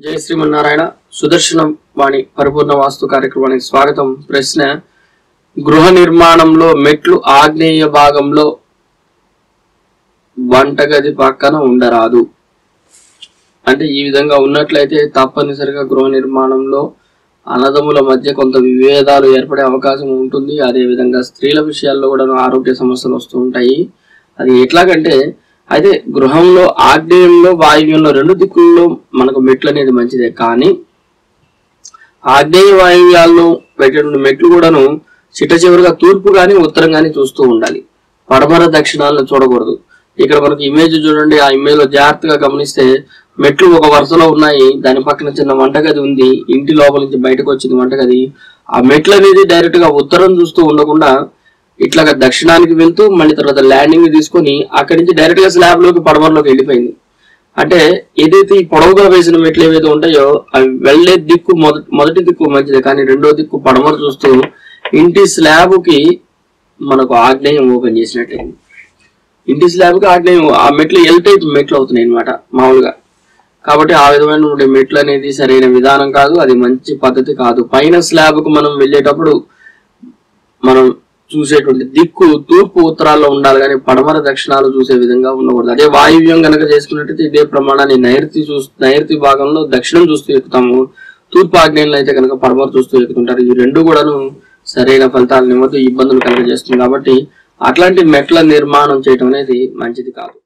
జై శ్రీమన్నారాయణ సుదర్శన వాణి పరిపూర్ణ వాస్తు కార్యక్రమానికి స్వాగతం ప్రశ్న గృహ నిర్మాణంలో మెట్లు ఆగ్నేయ భాగంలో వంటగది పక్కన ఉండరాదు అంటే ఈ విధంగా ఉన్నట్లయితే తప్పనిసరిగా గృహ నిర్మాణంలో అన్నదమ్ముల మధ్య కొంత విభేదాలు ఏర్పడే అవకాశం ఉంటుంది అదే విధంగా స్త్రీల విషయాల్లో కూడా ఆరోగ్య సమస్యలు వస్తూ ఉంటాయి అది ఎట్లాగంటే అయితే గృహంలో ఆగ్నేయంలో వాయువ్యంలో రెండు దిక్కుల్లో మనకు మెట్లు అనేది మంచిదే కానీ ఆగ్నేయ వాయువ్యాల్లో పెట్టిన మెట్లు కూడాను చిట్ట చివరిగా తూర్పు కానీ ఉత్తరం కానీ చూస్తూ ఉండాలి పడమర దక్షిణాలను చూడకూడదు ఇక్కడ మనకు ఇమేజ్ చూడండి ఆ ఇమేజ్ లో జాగ్రత్తగా గమనిస్తే మెట్లు ఒక వరుసలో ఉన్నాయి దాని పక్కన చిన్న వంటగది ఉంది ఇంటి లోపల నుంచి బయటకు వచ్చింది వంటగది ఆ మెట్లు అనేది డైరెక్ట్ గా ఉత్తరం చూస్తూ ఉండకుండా ఇట్లాగా దక్షిణానికి వెళ్తూ మళ్ళీ తర్వాత ల్యాండింగ్ తీసుకొని అక్కడి నుంచి డైరెక్ట్ గా స్లాబ్ లోకి పడమరలోకి వెళ్ళిపోయింది అంటే ఏదైతే ఈ పొడవుగా వేసిన మెట్లు ఏవైతే ఉంటాయో అవి వెళ్లే దిక్కు మొదటి మొదటి దిక్కు మంచిదే కానీ రెండో దిక్కు పడమర చూస్తూ ఇంటి స్లాబ్ కి మనకు ఆగ్నేయం ఓపెన్ చేసినట్టయింది ఇంటి స్లాబ్ కి ఆగ్నేయం ఆ మెట్లు ఎల్ టైప్ మెట్లు అవుతున్నాయి అనమాట మామూలుగా కాబట్టి ఆ విధమైన మెట్లు అనేది సరైన విధానం కాదు అది మంచి పద్ధతి కాదు పైన స్లాబ్ కు మనం వెళ్ళేటప్పుడు మనం చూసేటువంటి దిక్కు తూర్పు ఉత్తరాల్లో ఉండాలి కానీ పడమర దక్షిణాలు చూసే విధంగా ఉండకూడదు అదే వాయువ్యం గనక చేసుకున్నట్టయితే ఇదే ప్రమాణాన్ని నైరుతి చూ నైరుతి భాగంలో దక్షిణం చూస్తూ ఎక్కుతాము తూర్పు ఆగ్నేయంలో అయితే కనుక పడమర చూస్తూ ఎక్కుతుంటారు ఈ రెండు కూడాను సరైన ఫలితాలను ఇవ్వదు ఇబ్బందులు కలుగజేస్తుంది కాబట్టి అట్లాంటి మెట్ల నిర్మాణం చేయటం అనేది మంచిది కాదు